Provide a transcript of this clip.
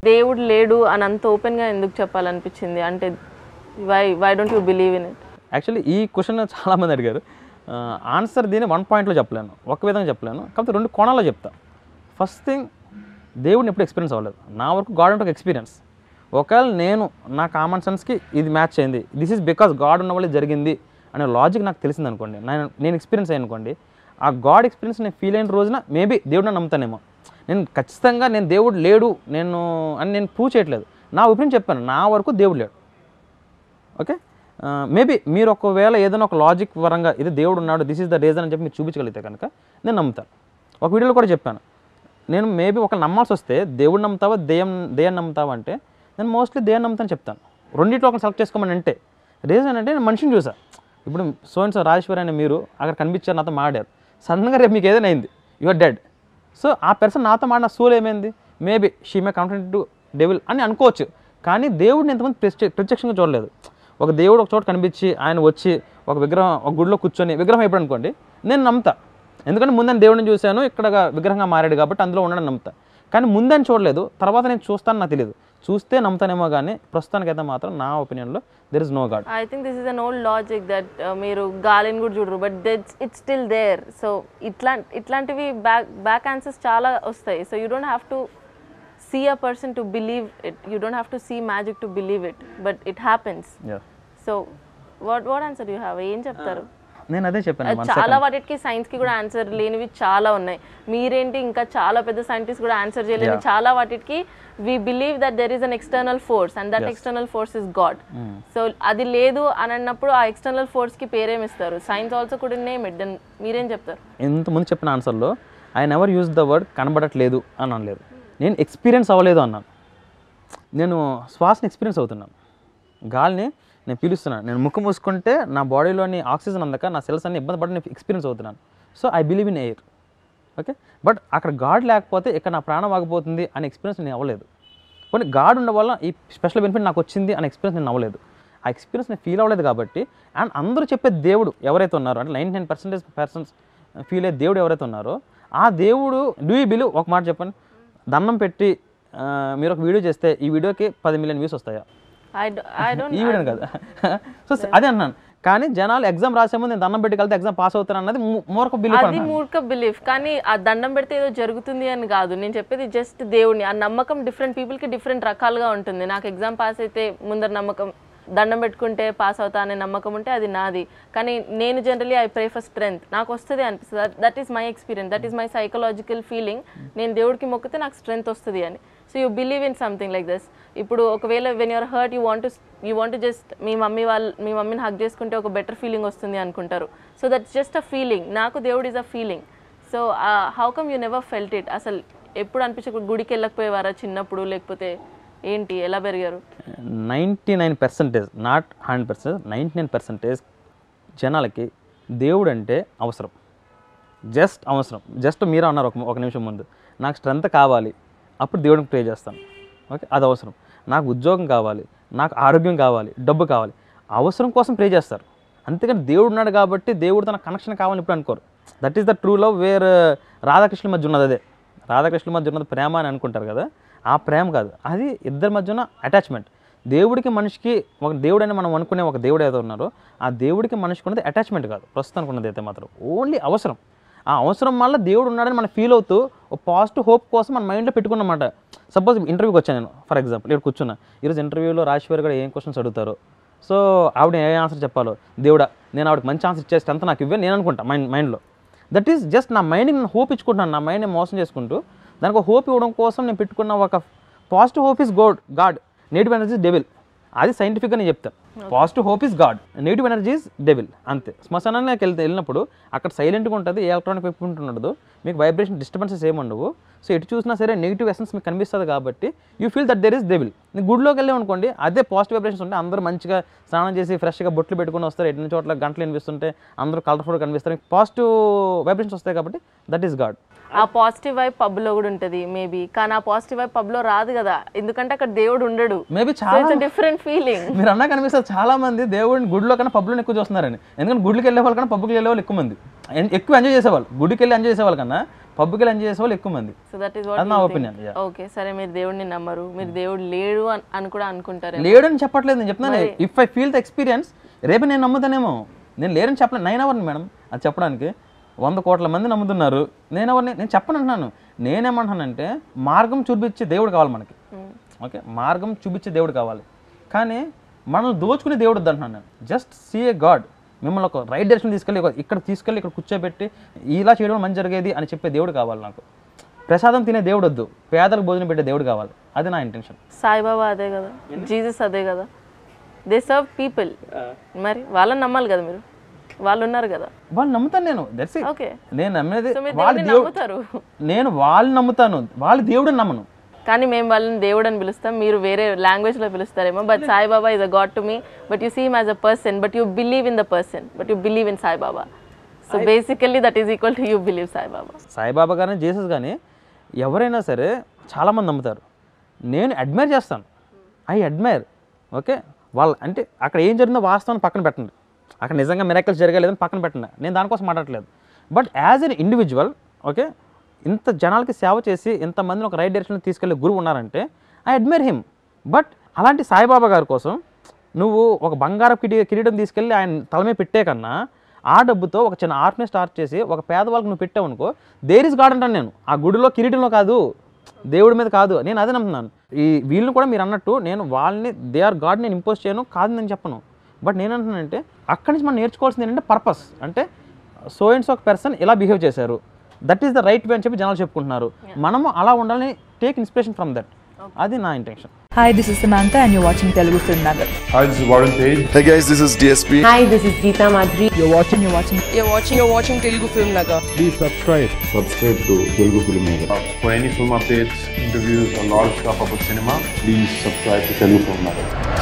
దేవుడు లేడు అని అంత ఓపెన్గా ఎందుకు చెప్పాలనిపించింది అంటే why why don't you believe in it actually ఈ క్వశ్చన్ చాలామంది అడిగారు ఆన్సర్ దీన్ని వన్ పాయింట్లో చెప్పలేను ఒక విధంగా చెప్పలేను కాకపోతే రెండు కోణాల్లో చెప్తా ఫస్ట్ థింగ్ దేవుడిని ఎప్పుడు ఎక్స్పీరియన్స్ అవ్వలేదు నా వరకు గాడ్ అంటే ఒక ఎక్స్పీరియన్స్ ఒకవేళ నేను నా కామన్ సెన్స్కి ఇది మ్యాచ్ అయింది దిస్ ఈజ్ బికాస్ గాడ్ ఉన్న వల్ల జరిగింది అనే లాజిక్ నాకు తెలిసింది అనుకోండి నేను నేను ఎక్స్పీరియన్స్ అయ్యాను అనుకోండి ఆ గాడ్ ఎక్స్పీరియన్స్ నేను ఫీల్ అయిన రోజున మేబీ దేవుడు నన్ను నమ్ముతానేమో నేను ఖచ్చితంగా నేను దేవుడు లేడు నేను అని నేను ప్రూవ్ చేయట్లేదు నా ఒపీనియన్ చెప్పాను నా వరకు దేవుడు లేడు ఓకే మేబీ మీరు ఒకవేళ ఏదైనా ఒక లాజిక్ పరంగా ఇది దేవుడు ఉన్నాడు దిస్ ఇస్ ద రీజన్ అని చెప్పి మీరు చూపించగలిగితే కనుక నేను నమ్ముతాను ఒక వీడియోలో కూడా చెప్పాను నేను మేబీ ఒక నమ్మాల్సి వస్తే దేవుడు నమ్ముతావా దెయ్యం దెయ్యం నమ్ముతావా అంటే నేను మోస్ట్లీ దెయ్యం నమ్ముతాను చెప్తాను రెండింటిలో ఒకరిని సెలెక్ట్ చేసుకోమని అంటే రీజన్ అంటే నేను మనిషిని చూసా ఇప్పుడు సో అండ్ సో రాజేశ్వరి అనే మీరు అక్కడ కనిపించారు నాతో మాడారు సడన్గా రేపు మీకు ఏదైనా అయింది యువర్ డెడ్ సో ఆ పర్సన్ నాతో మాడిన సోల్ ఏమైంది maybe she may content to devil అని అనుకోవచ్చు కానీ దేవుడిని ఎంతమంది ప్రత్య ప్రత్యక్షంగా చూడలేదు ఒక దేవుడు ఒక చోట కనిపించి ఆయన వచ్చి ఒక విగ్రహం ఒక గుడిలో కూర్చొని విగ్రహం అయిపోయాడు అనుకోండి నేను నమ్ముతా ఎందుకంటే ముందని దేవుడిని చూశాను ఇక్కడ విగ్రహంగా మారాడు కాబట్టి అందులో ఉండడం నమ్ముతా కానీ ముందని చూడలేదు తర్వాత నేను చూస్తాను నాకు తెలియదు చూస్తే నమ్ముతానేమో కానీ ప్రస్తుతానికైతే మాత్రం నా ఒపీనియన్లో there is no God I think this is an old logic that మీరు గాలిని కూడా చూడరు but that's it's still there so ఇట్లా ఇట్లాంటివి బ్యాక్ బ్యాక్ ఆన్సర్స్ చాలా వస్తాయి so you don't have to see a person to believe it you don't have to see magic to believe it but it happens so what what answer you have ఏం చెప్తారు నేను అదే చెప్పాను అది చాలా వాటికి సైన్స్ కి కూడా ఆన్సర్ లేనివి చాలా ఉన్నాయి మీరేంటి ఇంకా చాలా పెద్ద సైంటిస్ట్ కూడా ఆన్సర్ చేయలేని చాలా వాటికి we believe that there is an external force and that external force is God so అది లేదు అని అన్నప్పుడు ఆ ఎక్స్టర్నల్ ఫోర్స్ కి పేరేమి ఇస్తారు సైన్స్ ఆల్సో కూడా నేమ్ ఇట్ దెన్ మీరేం చెప్తారు ఇంతకుముందు చెప్పిన ఆన్సర్లో I never use the word కనబడట్లేదు అని అనలేదు నేను ఎక్స్పీరియన్స్ అవ్వలేదు అన్నాను నేను శ్వాసని ఎక్స్పీరియన్స్ అవుతున్నాను గాలిని నేను పీలుస్తున్నాను నేను ముక్కు మూసుకుంటే నా బాడీలోని ఆక్సిజన్ అందక నా సెల్స్ అన్ని ఇబ్బంది పడి నేను ఎక్స్పీరియన్స్ అవుతున్నాను so I believe in air okay but అక్కడ గాడ్ లేకపోతే ఇక్కడ నా ప్రాణం ఆగిపోతుంది అనే ఎక్స్పీరియన్స్ నేను అవ్వలేదు కొన్ని గాడ్ ఉండడం వల్ల ఈ స్పెషల్ బెనిఫిట్ నాకు వచ్చింది అనే ఎక్స్పీరియన్స్ నేను అవ్వలేదు ఆ ఎక్స్పీరియన్స్ నేను ఫీల్ అవ్వలేదు కాబట్టి అండ్ అందరూ చెప్పే దేవుడు ఎవరైతే ఉన్నారో అంటే ninety nine percentage persons feel అయ్యే దేవుడు ఎవరైతే ఉన్నారో ఆ దేవుడు డూ యూ బిలీవ్ ఒక మాట చెప్పండి దండం పెట్టి ఆ, మీరు ఒక వీడియో చేస్తే ఈ వీడియోకి పది మిలియన్ వ్యూస్ వస్తాయా ఐ ఐ డోంట్ ఈ వీడియో కదా సో అదే అన్నాను కానీ జనాలు ఎగ్జామ్ రాసే ముందు నేను దండం పెట్టి కలితే ఎగ్జామ్ పాస్ అవుతాను అన్నది మోరొక బిలీఫ్ అది మూర్ఖ బిలీఫ్ కానీ ఆ దండం పెడితే ఏదో జరుగుతుంది అని కాదు నేను చెప్పేది జస్ట్ దేవుడిని ఆ నమ్మకం డిఫరెంట్ పీపుల్కి డిఫరెంట్ రకాలుగా ఉంటుంది నాకు ఎగ్జామ్ పాస్ అయితే ముందర నమ్మకం దండం పెట్టుకుంటే పాస్ అవుతా అనే నమ్మకం ఉంటే అది నాది కానీ నేను generally I pray for strength నాకు వస్తుంది అనిపిస్తుంది that is my experience that is my psychological feeling నేను దేవుడికి మొక్కితే నాకు స్ట్రెంగ్త్ వస్తుంది అని so you believe in something like this ఇప్పుడు ఒకవేళ when you're hurt you want you want just మీ మమ్మీ వాళ్ళు మీ మమ్మీని హక్ చేసుకుంటే ఒక బెటర్ ఫీలింగ్ వస్తుంది అనుకుంటారు so that's just a feeling నాకు దేవుడు is a feeling so how come you never felt it అసలు ఎప్పుడు అనిపించకుండా గుడికి వెళ్ళకపోయేవారా చిన్నప్పుడు లేకపోతే ఏంటి ఎలా పెరిగారు ninety nine percentage not hundred percent ninety nine percentage జనాలకి దేవుడు అంటే అవసరం జస్ట్ అవసరం జస్ట్ మీరు అన్నారు ఒక ఒక నిమిషం ముందు నాకు స్ట్రెంత్ కావాలి అప్పుడు దేవుడికి ప్రే చేస్తాను ఓకే అది అవసరం నాకు ఉద్యోగం కావాలి నాకు ఆరోగ్యం కావాలి డబ్బు కావాలి అవసరం కోసం ప్రే చేస్తారు అంతేకాని దేవుడు ఉన్నాడు కాబట్టి దేవుడు తన కనెక్షన్ కావాలని ఇప్పుడు అనుకోరు that is the true love where రాధాకృష్ణుల మధ్య ఉన్నది అదే రాధాకృష్ణుల మధ్య ఉన్నది ప్రేమ అని అనుకుంటారు కదా ఆ ప్రేమ కాదు అది ఇద్దరి మధ్య ఉన్న అటాచ్మెంట్ దేవుడికి మనిషికి ఒక దేవుడని మనం అనుకునే ఒక దేవుడు ఏదో ఉన్నారో ఆ దేవుడికి మనిషికి ఉన్నది అటాచ్మెంట్ కాదు ప్రస్తుతానికి ఉన్నది అయితే మాత్రం ఓన్లీ అవసరం ఆ అవసరం వల్ల దేవుడు ఉన్నాడని మనం ఫీల్ అవుతూ ఒక పాజిటివ్ హోప్ కోసం మన మైండ్లో పెట్టుకున్నమాట సపోజ్ ఇంటర్వ్యూకి వచ్చాను నేను ఫర్ ఎగ్జాంపుల్ ఇక్కడ కూర్చున్నా ఈరోజు ఇంటర్వ్యూలో రాజశేఖర్ గారు ఏం క్వశ్చన్స్ అడుగుతారో సో ఆవిడ ఏ ఆన్సర్ చెప్పాలో దేవుడా నేను ఆవిడకి మంచి ఆన్సర్ ఇచ్చే స్ట్రెంత్ నాకు ఇవ్వే నేను అనుకుంటా మైండ్ మైండ్లో దట్ ఈస్ జస్ట్ నా మైండ్ని నేను హోప్ ఇచ్చుకుంటున్నాను నా మైండ్ని మోసం చేసుకుంటూ దానికి ఒక హోప్ ఇవ్వడం కోసం నేను పెట్టుకున్న ఒక positive hope is God God negative energy devil అది సైంటిఫిక్గా నేను చెప్తాను positive hope is God negative energy is devil అంతే శ్మశానానికి వెళ్తే వెళ్ళినప్పుడు అక్కడ సైలెంట్గా ఉంటుంది ఏ ఎలక్ట్రానిక్ ఎక్విప్మెంట్ ఉండదు మీకు వైబ్రేషన్ డిస్టర్బెన్సెస్ ఏమి ఉండవు సో ఎటు చూసినా సరే నెగిటివ్ ఎసెన్స్ మీకు కనిపిస్తుంది కాబట్టి you feel that there is devil నేను గుడిలోకి వెళ్ళాం అనుకోండి అదే పాజిటివ్ వైబ్రేషన్స్ ఉంటే అందరూ మంచిగా స్నానం చేసి ఫ్రెష్గా బొట్లు పెట్టుకుని వస్తారు ఎన్ని చోట్ల గంటలు వినిపిస్తుంటే అందరూ కలర్ఫుల్గా కనిపిస్తారు పాజిటివ్ వైబ్రేషన్స్ వస్తాయి కాబట్టి దట్ ఈస్ గాడ్ ఆ పాజిటివ్ వైబ్ పబ్లో కూడా ఉంటుంది మేబీ కానీ ఆ పాజిటివ్ వైబ్ పబ్లో రాదు కదా ఎందుకంటే అక్కడ దేవుడు ఉండడు మేబీ సో చాలా ఇట్స్ డిఫరెంట్ ఫీలింగ్ మీరు అన్నా కనిపిస్తారు చాలా మంది దేవుడిని గుడిలో కన్నా పబ్లో ఎక్కువ చూస్తున్నారని ఎందుకంటే గుడికి వెళ్ళే వాళ్ళు కన్నా పబ్కి వెళ్ళే వాళ్ళు ఎక్కువ మంది ఎన్- ఎక్కువ ఎంజాయ్ చేసేవాళ్ళు గుడికి వెళ్ళి ఎంజాయ్ చేసేవాళ్ళు కన్నా పబ్కి వెళ్ళి ఎంజాయ్ చేసేవాళ్ళు ఎక్కువ మంది సో దట్ ఈస్ అది నా వాట్ ఒపీనియన్ ఓకే సరే మీరు దేవుడిని నమ్మరు మీరు దేవుడు లేడు అని- అని కూడా అనుకుంటారు లేడని చెప్పట్లేదు నేను చెప్తున్నాను if I feel the experience రేపు నేను నమ్ముతానేమో నేను లేరని చెప్పలేదు నేను ఎవరిని మేడం అది చెప్పడానికి వంద కోట్ల మంది నమ్ముతున్నారు నేను ఎవరిని నేను చెప్పను అంటున్నాను నేనేమంటున్నానంటే మార్గం చూపించే దేవుడు కావాలి మనకి ఓకే మార్గం చూపించే దేవుడు కావాలి కానీ మనల్ని దోచుకునే దేవుడు వద్దు అంటున్నాను నేను జస్ట్ సీ ఏ గాడ్ మిమ్మల్ని ఒక రైట్ డైరెక్షన్ తీసుకెళ్ళి ఒక- ఇక్కడ తీసుకెళ్ళి ఇక్కడ కూర్చోబెట్టి ఇలా చేయడం వల్ల మంచి జరిగేది అని చెప్పే దేవుడు కావాలి నాకు ప్రసాదం తినే దేవుడు వద్దు పేదలకు భోజనం పెట్టే దేవుడు కావాలి అది నా ఇంటెన్షన్ సాయిబాబా అదే కదా జీసస్ అదే కదా దే సర్వ్ పీపుల్ మరి వాళ్ళని నమ్మాలి కదా మీరు వాళ్ళు ఉన్నారు కదా వాళ్ళు నమ్ముతాను నేను దట్స్ ఓకే నేను నమ్మేది సో మీరు వాళ్ళ దేవుడిని దేవుడు నమ్ముతారు నేను వాళ్ళు నమ్ముతాను వాళ్ళ దేవుడిని నమ్మను కానీ మేము వాళ్ళని దేవుడు అని పిలుస్తాం మీరు వేరే లాంగ్వేజ్ లో పిలుస్తారేమో but Saibaba is a God to me but you seem as a person but you believe in the person but you believe in Saibaba so basically that is equal to you believe Saibaba Saibaba కానీ Jesus కానీ ఎవరైనా సరే చాలామంది నమ్ముతారు నేను admire చేస్తాను I admire okay వాళ్ళ అంటే అక్కడ ఏం జరిగిందో వాస్తవాన్ని పక్కన పెట్టండి అక్కడ నిజంగా మిరాకిల్స్ జరగలేదని పక్కన పెట్టండి నేను దానికోసం మాట్లాడట్లేదు but as an individual okay ఇంత జనాలకి సేవ చేసి ఇంతమందిని ఒక రైట్ డైరెక్షన్లో తీసుకెళ్లే గురువు ఉన్నారంటే ఐ అడ్మైర్ హిమ్ బట్ అలాంటి సాయిబాబా గారి కోసం నువ్వు ఒక బంగారపు కిరీ కిరీటం తీసుకెళ్ళి ఆయన తల మీద పెట్టే కన్నా ఆ డబ్బుతో ఒక చిన్న ఆర్ట్ని స్టార్ట్ చేసి ఒక పేదవాళ్ళకి నువ్వు పెట్టావు అనుకో దేర్ ఇస్ గాడ్ అంటాను నేను ఆ గుడిలో కిరీటంలో కాదు దేవుడి మీద కాదు నేను అదే నమ్ముతున్నాను ఈ వీళ్ళని కూడా మీరు అన్నట్టు నేను వాళ్ళని దే ఆర్ గాడ్ నేను ఇంపోజ్ చేయను కాదు నేను చెప్పను బట్ నేను అంటున్నానంటే అక్కడి నుంచి మనం నేర్చుకోవాల్సింది ఏంటంటే పర్పస్ అంటే సో అండ్స్ ఒక పర్సన్ ఇలా బిహేవ్ చేశారు that is the right way అని చెప్పి జనాలు చెప్పుకుంటున్నారు మనము అలా ఉండాలని టేక్ ఇన్స్పిరేషన్ ఫ్రమ్ దట్ అది నా intention Hi, this is Samantha, and you're watching Telugu Film Nagar. Hi, this is Warren Page. Hey guys, this is DSP. Hi, this is Geeta Madri. You're watching, you're watching. You're watching, you're watching Telugu Film Nagar. Please subscribe. Subscribe to Telugu Film Nagar. Uh, for any film updates, interviews, a lot of stuff about cinema, please subscribe to Telugu Film Nagar.